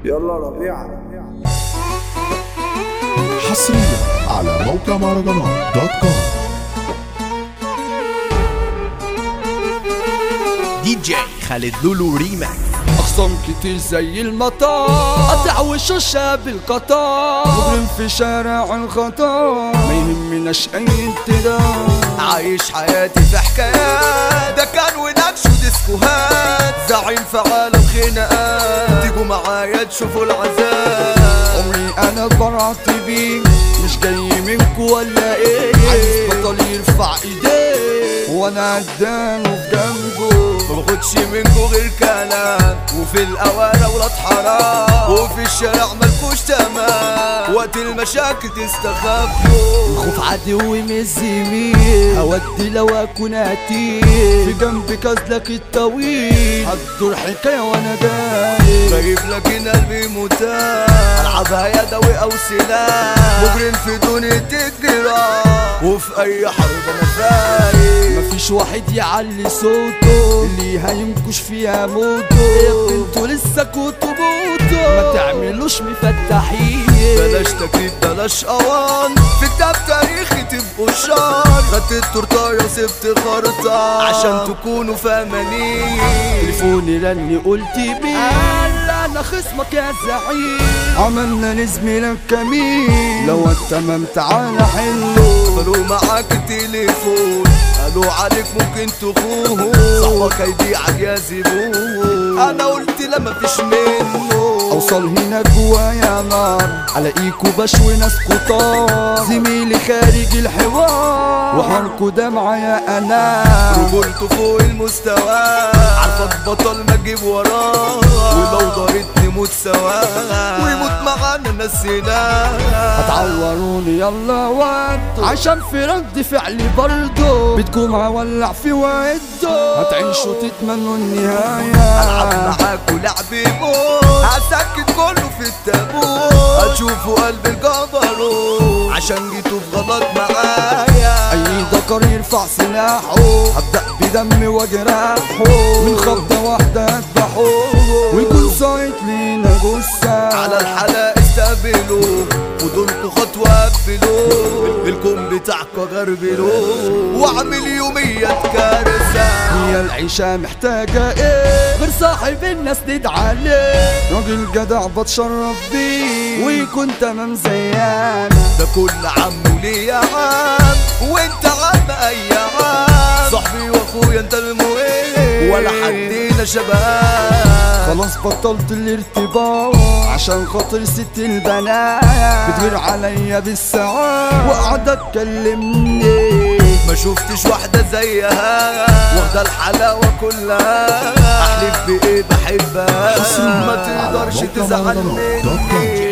يلا ربيع حصريا على موقع مهرجانات دوت كوم دي جي خالد لولو ريماكس أخصام كتير زي المطار قطع وشوشة بالقطار مجرم في شارع الخطار ما يهمناش أي انتدار عايش حياتي في حكايات ده كان ونكش وديسكوهات زعيم في عالم خناقات تيجوا معايا تشوفوا العذاب عمري أنا برعت بيه مش جاي منكو ولا إيه عايز بطل يرفع إيديه وأنا قدامه في جنبه مباخدش منكو غير كلام وفي الأوانة ولاد حرام وفي الشارع ملكوش تمام وقت المشاكل تستخبوا الخوف عدو مش زميل أودي لو أكون قتيل في جنبك أزلك الطويل هتدور حكاية وأنا جاي بجيب لك إن قلبي متاح العبها يدوي او سلاح مجرم في دنيا الجراح وفي اي حرب انا فايق مفيش واحد يعلي صوته اللي هينكش فيها موته انتوا لسه كنتوا بوتو ما تعملوش مفتحين بلاش تكليف بلاش اوان في كتاب تاريخي تبقوا الشهر خدت التورتايه وسبت خرطة عشان تكونوا فاهمانين تليفوني رني قلت مين قال انا خصمك يا زعيم عملنا لزميلك كمين لو التمام تعالى حلو قالوا معاك التليفون قالوا عليك ممكن تخون صاحبك هيبيعك يا زبون انا قلت لا مفيش منه اوصل هنا جوايا نار الاقيكوا بشوي ناس كتار زميلي خارج الحوار وحركوا ده معايا انا رجولته فوق المستوى عارفك بطل ما تجيب وراه ولو ضريت نموت سوا ويموت معانا نسينا هتعوروني يلا ودوا عشان في رد فعلي برضو بدكم هولع في وده هتعيشوا تتمنوا النهاية العب معاكوا لعب موت هسكت كله في التابوت هتشوفوا قلب الجبروت عشان جيتوا في غلط معايا اي ذكر يرفع سلاحه هبدأ بدم وجراحه من خبطة واحدة اذبحه ويكون صايت لينا جثة على الحلقة استقبلوا ودولكوا خطوة قبلوا الكون بتاعكوا غربلوا واعمل يومية كارثة هي العيشة محتاجة ايه غير صاحب الناس ند عليه راجل جدع بتشرف بيه ويكون تمام زينا ده كل عم وليه يا عم وانت عم اي عم صاحبي واخويا انت المهم ولا حدينا شباب خلاص بطلت الارتباط عشان خاطر ست البنات بتغير عليا بالساعات وقاعدة تكلمني ما شفتش واحدة زيها واخدة الحلاوة كلها احلف بايه بحبها ما تقدرش على موقع تزعل مهرجانات دوت كوم. مني